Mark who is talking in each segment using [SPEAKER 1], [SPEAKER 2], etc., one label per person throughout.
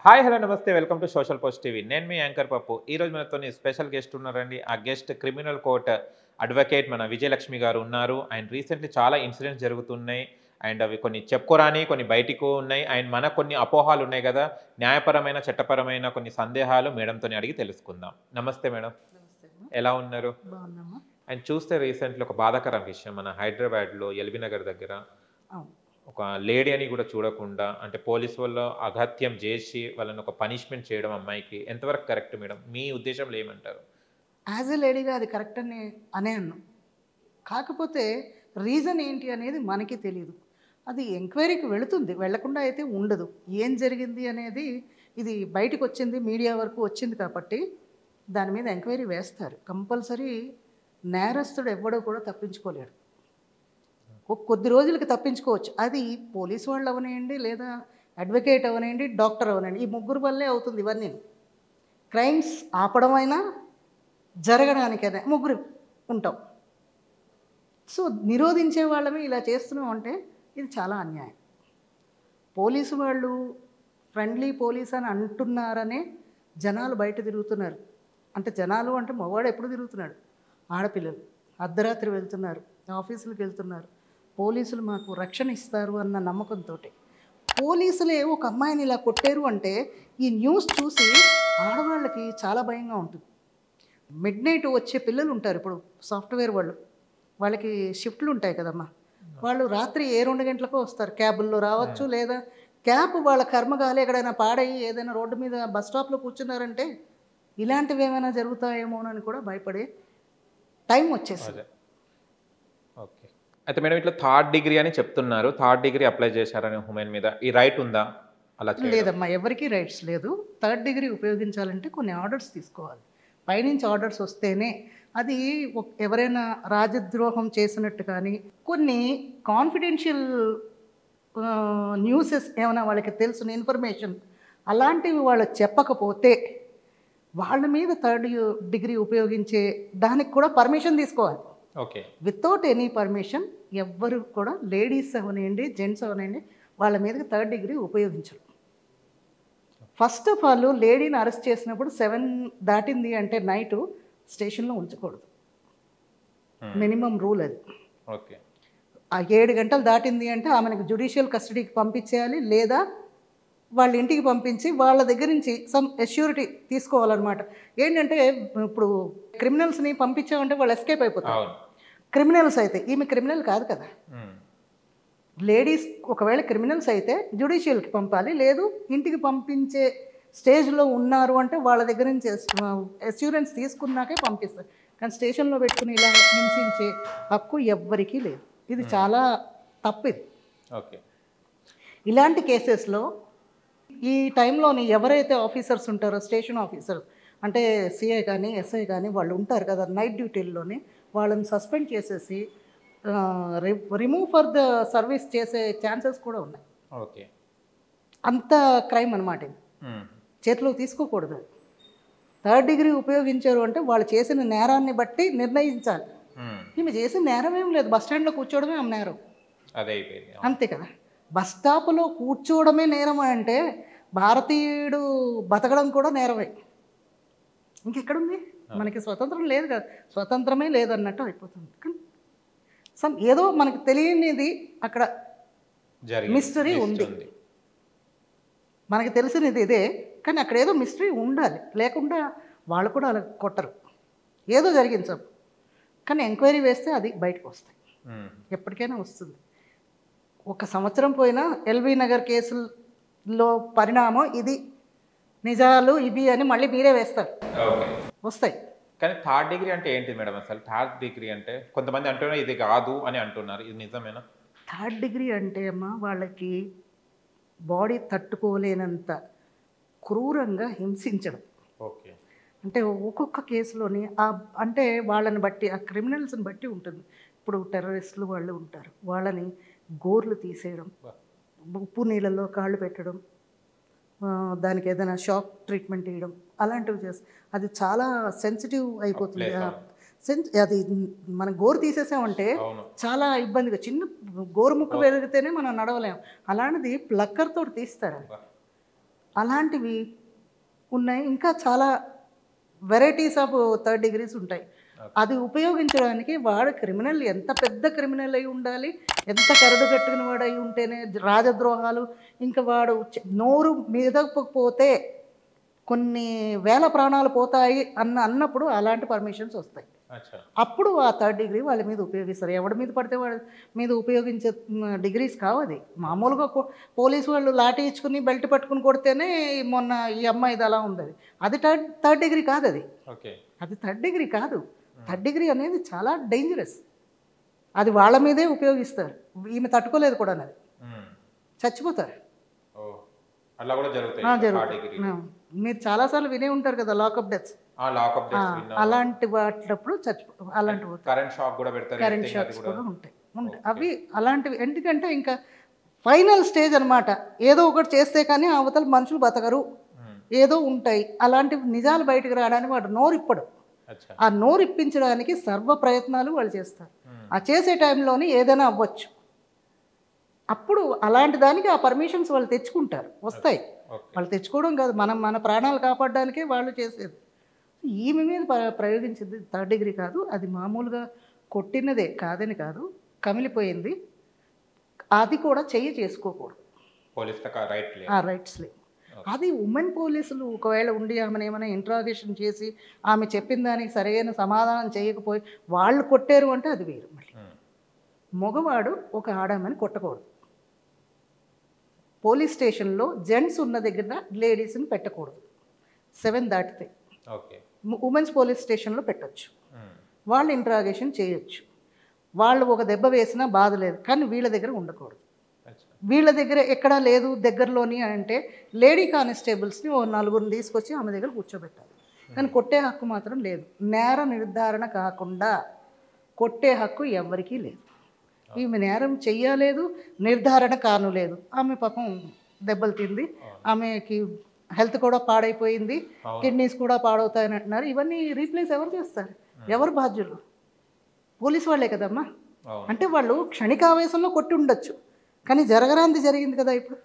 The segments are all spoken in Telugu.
[SPEAKER 1] హాయ్ హలో నమస్తే welcome to social post TV నేను మీ యాంకర్ పప్పు ఈ రోజు మనతో స్పెషల్ గెస్ట్ ఉన్నారండి ఆ గెస్ట్ క్రిమినల్ కోర్ట్ అడ్వకేట్ మన విజయలక్ష్మి గారు ఉన్నారు అండ్ రీసెంట్లీ చాలా ఇన్సిడెంట్స్ జరుగుతున్నాయి అండ్ అవి కొన్ని చెప్పుకోరాని కొన్ని బయటికి ఉన్నాయి అండ్ మనకు కొన్ని అపోహాలు ఉన్నాయి కదా న్యాయపరమైన చట్టపరమైన కొన్ని సందేహాలు మేడంతో అడిగి తెలుసుకుందాం నమస్తే మేడం
[SPEAKER 2] నమస్తే అమ్మా.
[SPEAKER 1] ఎలా ఉన్నారు
[SPEAKER 2] బాగున్నామా
[SPEAKER 1] అండ్ చూస్తే రీసెంట్లీ ఒక బాధాకర విషయం మన హైదరాబాద్లో ఎల్బీ నగర్ దగ్గర
[SPEAKER 2] అవును
[SPEAKER 1] ఒక లేడీ అని కూడా చూడకుండా అంటే పోలీస్ వాళ్ళు అఘాత్యం చేసి వాళ్ళని ఒక పనిష్మెంట్ చేయడం అమ్మాయికి ఎంతవరకు కరెక్ట్ మేడం మీ ఉద్దేశంలో ఏమంటారు
[SPEAKER 2] యాజ్ ఎ లేడీగా అది కరెక్ట్ అని అనే అన్నాం కాకపోతే రీజన్ ఏంటి అనేది మనకి తెలియదు అది ఎంక్వైరీకి వెళుతుంది వెళ్లకుండా అయితే ఉండదు ఏం జరిగింది అనేది ఇది బయటకు వచ్చింది మీడియా వరకు వచ్చింది కాబట్టి దాని మీద ఎంక్వైరీ వేస్తారు కంపల్సరీ నేరస్తుడు ఎవ్వడూ కూడా తప్పించుకోలేడు ఒక కొద్ది రోజులకి తప్పించుకోవచ్చు అది పోలీస్ వాళ్ళు అవనేయండి లేదా అడ్వకేట్ అవనేయండి డాక్టర్ అవనండి ఈ ముగ్గురు వల్లే అవుతుంది ఇవన్నీ క్రైమ్స్ ఆపడమైనా జరగడానికైనా ముగ్గురు ఉంటాం సో నిరోధించే వాళ్ళమే ఇలా చేస్తున్నాం అంటే ఇది చాలా అన్యాయం పోలీసు వాళ్ళు ఫ్రెండ్లీ పోలీస్ అని అంటున్నారనే జనాలు బయట తిరుగుతున్నారు అంటే జనాలు అంటే మగవాడు ఎప్పుడు తిరుగుతున్నాడు ఆడపిల్లలు అర్ధరాత్రి వెళ్తున్నారు ఆఫీసులకు వెళ్తున్నారు పోలీసులు మాకు రక్షణ ఇస్తారు అన్న నమ్మకంతో పోలీసులే ఒక అమ్మాయిని ఇలా కొట్టారు అంటే ఈ న్యూస్ చూసి ఆడవాళ్ళకి చాలా భయంగా ఉంటుంది మిడ్ నైట్ వచ్చే పిల్లలు ఉంటారు ఇప్పుడు సాఫ్ట్వేర్ వాళ్ళు వాళ్ళకి షిఫ్ట్లు ఉంటాయి కదమ్మా వాళ్ళు రాత్రి ఏ రెండు గంటలకో వస్తారు క్యాబుల్లో రావచ్చు లేదా క్యాబ్ వాళ్ళ కర్మగాలి ఎక్కడైనా పాడయి ఏదైనా రోడ్డు మీద బస్ స్టాప్లో కూర్చున్నారంటే ఇలాంటివి ఏమైనా జరుగుతాయేమోనని కూడా భయపడే టైం వచ్చేసింది
[SPEAKER 1] అదే ఓకే అయితే మేడం ఇట్లా థర్డ్ డిగ్రీ అని చెప్తున్నారు థర్డ్ డిగ్రీ అప్లై చేశారని ఉమెన్ మీద ఈ రైట్ ఉందా అలా చేయడం?
[SPEAKER 2] లేదమ్మా ఎవరికీ రైట్స్ లేదు థర్డ్ డిగ్రీ ఉపయోగించాలంటే కొన్ని ఆర్డర్స్ తీసుకోవాలి పైనుంచి ఆర్డర్స్ వస్తేనే అది ఒక- ఎవరైనా రాజద్రోహం చేసినట్టు కానీ కొన్ని కాన్ఫిడెన్షియల్ న్యూసెస్ ఏమైనా వాళ్ళకి తెలిసిన ఇన్ఫర్మేషన్ అలాంటివి వాళ్ళకి చెప్పకపోతే వాళ్ళ మీద థర్డ్ డిగ్రీ ఉపయోగించే దానికి కూడా పర్మిషన్ తీసుకోవాలి
[SPEAKER 1] ఓకే
[SPEAKER 2] వితౌట్ ఎనీ పర్మిషన్ ఎవ్వరు కూడా లేడీస్ అవనండి జెంట్స్ అవనండి వాళ్ళ మీదకి థర్డ్ డిగ్రీ ఉపయోగించరు ఫస్ట్ ఆఫ్ ఆల్ లేడీని అరెస్ట్ చేసినప్పుడు సెవెన్ దాటింది అంటే నైట్ స్టేషన్లో ఉంచకూడదు మినిమం రూల్ అది
[SPEAKER 1] ఓకే
[SPEAKER 2] ఆ ఏడు గంటలు దాటింది అంటే ఆమెను జ్యుడిషియల్ కస్టడీకి పంపించేయాలి లేదా వాళ్ళ ఇంటికి పంపించి వాళ్ళ దగ్గర నుంచి సమ్ అష్యూరిటీ తీసుకోవాలన్నమాట ఏంటంటే ఇప్పుడు క్రిమినల్స్ని పంపించామంటే వాళ్ళు ఎస్కేప్ అయిపోతారు
[SPEAKER 1] అవును
[SPEAKER 2] క్రిమినల్స్ అయితే ఈమె క్రిమినల్ కాదు కదా
[SPEAKER 1] ఉమ్.
[SPEAKER 2] లేడీస్ ఒకవేళ క్రిమినల్స్ అయితే జ్యుడిషియల్కి పంపాలి లేదు ఇంటికి పంపించే స్టేజ్లో ఉన్నారు అంటే వాళ్ళ దగ్గర నుంచి అస్యూరెన్స్ తీసుకున్నాకే పంపిస్తారు కానీ స్టేషన్లో పెట్టుకుని ఇలా హింసించే హక్కు ఎవ్వరికీ లేదు ఇది చాలా తప్పు ఇది
[SPEAKER 1] ఓకే
[SPEAKER 2] ఇలాంటి కేసెస్లో ఈ టైంలోని ఎవరైతే ఆఫీసర్స్ ఉంటారో స్టేషన్ ఆఫీసర్ అంటే సిఐ కానీ ఎస్ఐ కానీ వాళ్ళు ఉంటారు కదా నైట్ డ్యూటీల్లోని వాళ్ళని సస్పెండ్ చేసేసి రిమూవ్ ఫర్ ద సర్వీస్ చేసే ఛాన్సెస్ కూడా ఉన్నాయి
[SPEAKER 1] ఓకే
[SPEAKER 2] అంత క్రైమ్ అనమాట ఇది
[SPEAKER 1] ఉమ్.
[SPEAKER 2] చేతిలో తీసుకోకూడదు థర్డ్ డిగ్రీ ఉపయోగించారు అంటే వాళ్ళు చేసిన నేరాన్ని బట్టి నిర్ణయించాలి
[SPEAKER 1] ఉమ్.
[SPEAKER 2] ఈమె చేసిన నేరం ఏం లేదు బస్ స్టాండ్లో కూర్చోవడమే ఆమె నేరం
[SPEAKER 1] అదే అయిపోయింది
[SPEAKER 2] అంతే కదా బస్ స్టాప్లో కూర్చోవడమే నేరం అంటే భారతీయుడు బతకడం కూడా నేరమే ఇంకెక్కడుంది మనకి స్వతంత్రం లేదు కదా స్వతంత్రమే లేదన్నట్టు అయిపోతుంది కానీ సమ్ ఏదో మనకి తెలియనిది అక్కడ
[SPEAKER 1] జరిగింది
[SPEAKER 2] మిస్టరీ ఉంది. మనకి తెలిసినది ఇదే కానీ అక్కడ ఏదో మిస్టరీ ఉండాలి లేకుండా వాళ్ళు కూడా అలా కొట్టరు ఏదో జరిగింది సార్ కానీ ఎంక్వైరీ వేస్తే అది బయటకు వస్తాయి
[SPEAKER 1] ఉమ్.
[SPEAKER 2] ఎప్పటికైనా వస్తుంది ఒక సంవత్సరం పోయినా ఎల్బీ నగర్ కేసుల్లో పరిణామం ఇది నిజాలు ఇవి అని మళ్ళీ మీరే వేస్తారు
[SPEAKER 1] ఓకే
[SPEAKER 2] వస్తాయి
[SPEAKER 1] కానీ థర్డ్ డిగ్రీ అంటే ఏంటి మేడం అసలు థర్డ్ డిగ్రీ అంటే కొంతమంది అంటున్నారు ఇది కాదు అని అంటున్నారు ఇది నిజమేనా
[SPEAKER 2] థర్డ్ డిగ్రీ అంటే అమ్మా వాళ్ళకి బాడీ తట్టుకోలేనంత క్రూరంగా హింసించడం
[SPEAKER 1] ఓకే
[SPEAKER 2] అంటే ఒక్కొక్క కేసులోని ఆ అంటే వాళ్ళని బట్టి ఆ క్రిమినల్స్ని బట్టి ఉంటుంది ఇప్పుడు టెర్రరిస్టులు వాళ్ళు ఉంటారు వాళ్ళని గోర్లు తీసేయడం ఉప్పు నీళ్ళలో కాళ్ళు పెట్టడం ఆ, దానికి ఏదైనా షాక్ ట్రీట్మెంట్ ఇవ్వడం అలాంటివి చేస్తారు అది చాలా సెన్సిటివ్ అయిపోతుంది
[SPEAKER 1] Place,
[SPEAKER 2] ఆ, సెన్స్ అది మనం గోరు తీసేసామంటే
[SPEAKER 1] అవును
[SPEAKER 2] చాలా ఇబ్బందిగా చిన్న గోరు ముక్క పెరిగితేనే మనం నడవలేం అలాంటిది ప్లక్కర్ తోటి తీస్తారు
[SPEAKER 1] అబ్బా.
[SPEAKER 2] అలాంటివి ఉన్నాయి ఇంకా చాలా వెరైటీస్ ఆఫ్ థర్డ్ డిగ్రీస్ ఉంటాయి అది ఉపయోగించడానికి వాడు క్రిమినల్ ఎంత పెద్ద క్రిమినల్ అయి ఉండాలి ఎంత కరడు కట్టుకుని వాడు అయి ఉంటేనే రాజద్రోహాలు ఇంకా వాడు చె- నోరు మీదకపోతే కొన్ని వేల ప్రాణాలు పోతాయి అన్న అన్నప్పుడు అలాంటి పర్మిషన్స్ వస్తాయి
[SPEAKER 1] అచ్చా
[SPEAKER 2] అప్పుడు ఆ థర్డ్ డిగ్రీ వాళ్ళ మీద ఉపయోగిస్తారు ఎవడి మీద పడితే వాళ్ళ మీద ఉపయోగించే డిగ్రీస్ కావు అది మామూలుగా కో- పోలీసు వాళ్ళు లాఠీ ఇచ్చుకుని బెల్ట్ పట్టుకుని కొడితేనే మొన్న ఈ అమ్మాయిది అలా ఉంది అది అది థర్డ్ థర్డ్ డిగ్రీ కాదు అది
[SPEAKER 1] ఓకే
[SPEAKER 2] అది థర్డ్ డిగ్రీ కాదు థర్డ్ డిగ్రీ అనేది చాలా డేంజరస్ అది వాళ్ళ మీదే ఉపయోగిస్తారు ఈమె తట్టుకోలేదు కూడా అది చచ్చిపోతారు
[SPEAKER 1] ఓ అలా కూడా జరుగుతాయి
[SPEAKER 2] ఆ,
[SPEAKER 1] థర్డ్
[SPEAKER 2] జరుగుతాయి
[SPEAKER 1] డిగ్రీ
[SPEAKER 2] ఆ, మీరు చాలాసార్లు వినే ఉంటారు కదా లాకప్ డెత్స్
[SPEAKER 1] ఆ లాకప్ డెత్స్ విన్నా
[SPEAKER 2] అలాంటి వాటినప్పుడు చచ్చిపో అలాంటి
[SPEAKER 1] కరెంట్ షాక్ కూడా పెడతారు
[SPEAKER 2] కరెంట్
[SPEAKER 1] anything అది
[SPEAKER 2] షాక్స్
[SPEAKER 1] కూడా
[SPEAKER 2] కూడా ఉంటాయి ఉంటాయి అవి అలాంటివి ఎందుకంటే ఇంకా ఫైనల్ స్టేజ్ అన్నమాట ఏదో ఒకటి చేస్తే కానీ అవతల మనుషులు బతకరు
[SPEAKER 1] మ్మ్.
[SPEAKER 2] ఏదో ఉంటాయి అలాంటి నిజాలు బయటకు రావడానికి వాడు నోరిప్పడు
[SPEAKER 1] అచ్చా
[SPEAKER 2] ఆ నోరు ఇప్పించడానికి సర్వ ప్రయత్నాలు వాళ్ళు చేస్తారు
[SPEAKER 1] మ్మ్.
[SPEAKER 2] ఆ చేసే టైంలోనే ఏదైనా అవ్వచ్చు అప్పుడు అలాంటి దానికి ఆ పర్మిషన్స్ వాళ్ళు తెచ్చుకుంటారు వస్తాయి
[SPEAKER 1] ఓకే
[SPEAKER 2] వాళ్ళు తెచ్చుకోవడం కాదు మనం మన ప్రాణాలు కాపాడడానికే వాళ్ళు చేసేది ఈమె మీద ప్ర- ప్రయోగించింది థర్డ్ డిగ్రీ కాదు అది మామూలుగా కొట్టినదే కాదని కాదు కమిలిపోయింది అది కూడా చెయ్యి చేసుకోకూడదు
[SPEAKER 1] పోలీస్ రైట్ లేదు
[SPEAKER 2] ఆ రైట్స్ లేవు అది ఉమెన్ పోలీసులు ఒకవేళ ఉండి ఆమెను ఏమైనా ఇంట్రాగేషన్ చేసి ఆమె చెప్పిన దానికి సరైన సమాధానం చేయకపోయి వాళ్ళు కొట్టారు అంటే అది వేరు మళ్ళీ
[SPEAKER 1] మ్మ్.
[SPEAKER 2] మగవాడు ఒక ఆడామని కొట్టకూడదు పోలీస్ స్టేషన్లో జెంట్స్ ఉన్న దగ్గర లేడీస్ని పెట్టకూడదు సెవెన్ దాటితే
[SPEAKER 1] ఓకే
[SPEAKER 2] ఉమెన్స్ పోలీస్ స్టేషన్లో పెట్టొచ్చు
[SPEAKER 1] మ్మ్.
[SPEAKER 2] వాళ్ళు ఇంట్రాగేషన్ చేయొచ్చు వాళ్ళు ఒక దెబ్బ వేసినా బాధ లేదు కానీ వీళ్ళ దగ్గర ఉండకూడదు
[SPEAKER 1] అచ్చా
[SPEAKER 2] వీళ్ళ దగ్గర ఎక్కడా లేదు దగ్గరలోని అంటే లేడీ కానిస్టేబుల్స్ని ఓ నలుగురిని తీసుకొచ్చి ఆమె దగ్గర కూర్చోబెట్టాలి కానీ కొట్టే హక్కు మాత్రం లేదు నేర నిర్ధారణ కాకుండా కొట్టే హక్కు ఎవరికీ లేదు ఈమె నేరం చెయ్యలేదు నిర్ధారణ కాను లేదు ఆమె పాపం దెబ్బలు తింది ఆమెకి హెల్త్ కూడా పాడైపోయింది
[SPEAKER 1] అవును.
[SPEAKER 2] కిడ్నీస్ కూడా పాడవుతాయని అంటున్నారు ఇవన్నీ రీప్లేస్ ఎవరు చేస్తారు ఎవరు బాధ్యులు పోలీసు వాళ్ళే కదమ్మా
[SPEAKER 1] అవును
[SPEAKER 2] అంటే వాళ్ళు క్షణికావేశంలో కొట్టి ఉండొచ్చు కానీ జరగరాంది జరిగింది కదా ఇప్పుడు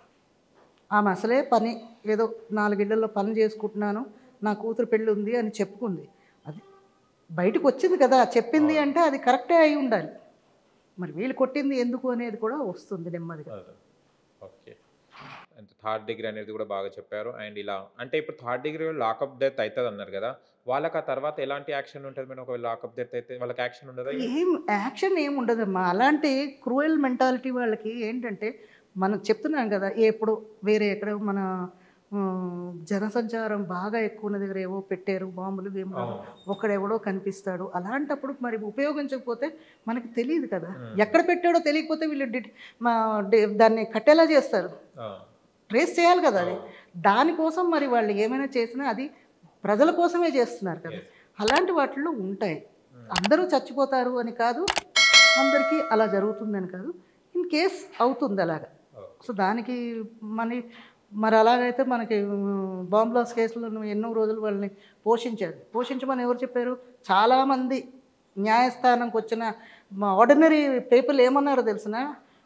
[SPEAKER 2] ఆమె అసలే పని ఏదో నాలుగిళ్లలో పని చేసుకుంటున్నాను నా కూతురు పెళ్ళి ఉంది అని చెప్పుకుంది అది బయటకు వచ్చింది కదా చెప్పింది అంటే అది కరెక్టే అయి ఉండాలి మరి వీళ్ళు కొట్టింది ఎందుకు అనేది కూడా వస్తుంది నెమ్మదిగా
[SPEAKER 1] అదే. ఓకే అంటే థర్డ్ డిగ్రీ అనేది కూడా బాగా చెప్పారు అండ్ ఇలా అంటే ఇప్పుడు థర్డ్ డిగ్రీ లాకప్ డెత్ అవుతుంది అన్నారు కదా వాళ్ళకి ఆ తర్వాత ఎలాంటి యాక్షన్ ఉంటుంది మేడం ఒకవేళ లాకప్ డెత్ అయితే వాళ్ళకి యాక్షన్ ఉండదా
[SPEAKER 2] ఏం యాక్షన్ ఏం ఉండదమ్మా అలాంటి క్రూయల్ మెంటాలిటీ వాళ్ళకి ఏంటంటే మనం చెప్తున్నాం కదా ఎప్పుడు వేరే ఎక్కడ మన ఆ, జనసంచారం బాగా ఎక్కువ ఉన్న దగ్గర ఏవో పెట్టారు బాంబులు గేమ్లు
[SPEAKER 1] అవును.
[SPEAKER 2] ఒకడెవడో కనిపిస్తాడు అలాంటప్పుడు మరి ఉపయోగించకపోతే మనకి తెలియదు కదా ఎక్కడ పెట్టాడో తెలియకపోతే వీళ్ళు డి- మా డి- దాన్ని కట్టేలా చేస్తారు
[SPEAKER 1] ఆ,
[SPEAKER 2] ట్రేస్ చేయాలి కదా అది దానికోసం మరి వాళ్ళు ఏమైనా చేసినా అది ప్రజల కోసమే చేస్తున్నారు కదా అలాంటి వాటిల్లో ఉంటాయి అందరూ చచ్చిపోతారు అని కాదు అందరికీ అలా జరుగుతుందని కాదు ఇన్ కేస్ అవుతుంది అలాగా సో దానికి మన మరి అలాగైతే మనకి బాంబ్ బ్లాస్ కేసులో ఎన్నో రోజులు వాళ్ళని పోషించారు పోషించమని ఎవరు చెప్పారు చాలామంది న్యాయస్థానంకి వచ్చిన మా ఆర్డినరీ పీపుల్ ఏమన్నారో తెలిసిన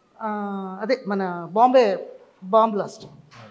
[SPEAKER 2] అదే మన బాంబే బాంబ్ బ్లాస్ట్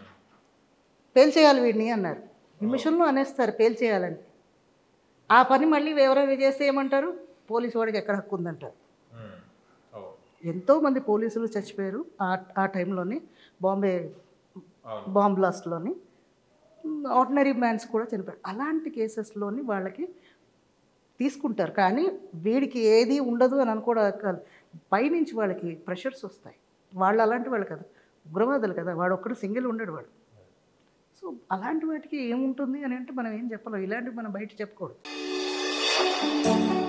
[SPEAKER 2] పేల్చేయాలి వీడిని అన్నారు నిమిషంలో అనేస్తారు పేల్చేయాలని ఆ పని మళ్ళీ ఎవరైనా చేస్తే ఏమంటారు పోలీసు వాడికి ఎక్కడ హక్కు ఉందంటారు
[SPEAKER 1] ఉమ్, ఓ,
[SPEAKER 2] ఎంతోమంది పోలీసులు చచ్చిపోయారు ఆ ఆ టైంలోని బాంబే
[SPEAKER 1] అవును
[SPEAKER 2] బాంబ్ బ్లాస్ట్లోని ఆర్డినరీ మ్యాన్స్ కూడా చనిపోయారు అలాంటి కేసెస్లోని వాళ్ళకి తీసుకుంటారు కానీ వీడికి ఏది ఉండదు అని అనుకోవడం కాదు పైనుంచి వాళ్ళకి ప్రెషర్స్ వస్తాయి వాళ్ళు అలాంటి వాళ్ళు కదా ఉగ్రవాదులు కదా వాడు ఒక్కడు సింగిల్ ఉండడు వాడు సో అలాంటి వాటికి ఏముంటుంది అని అంటే మనం ఏం చెప్పలేం ఇలాంటివి మనం బయట చెప్పకూడదు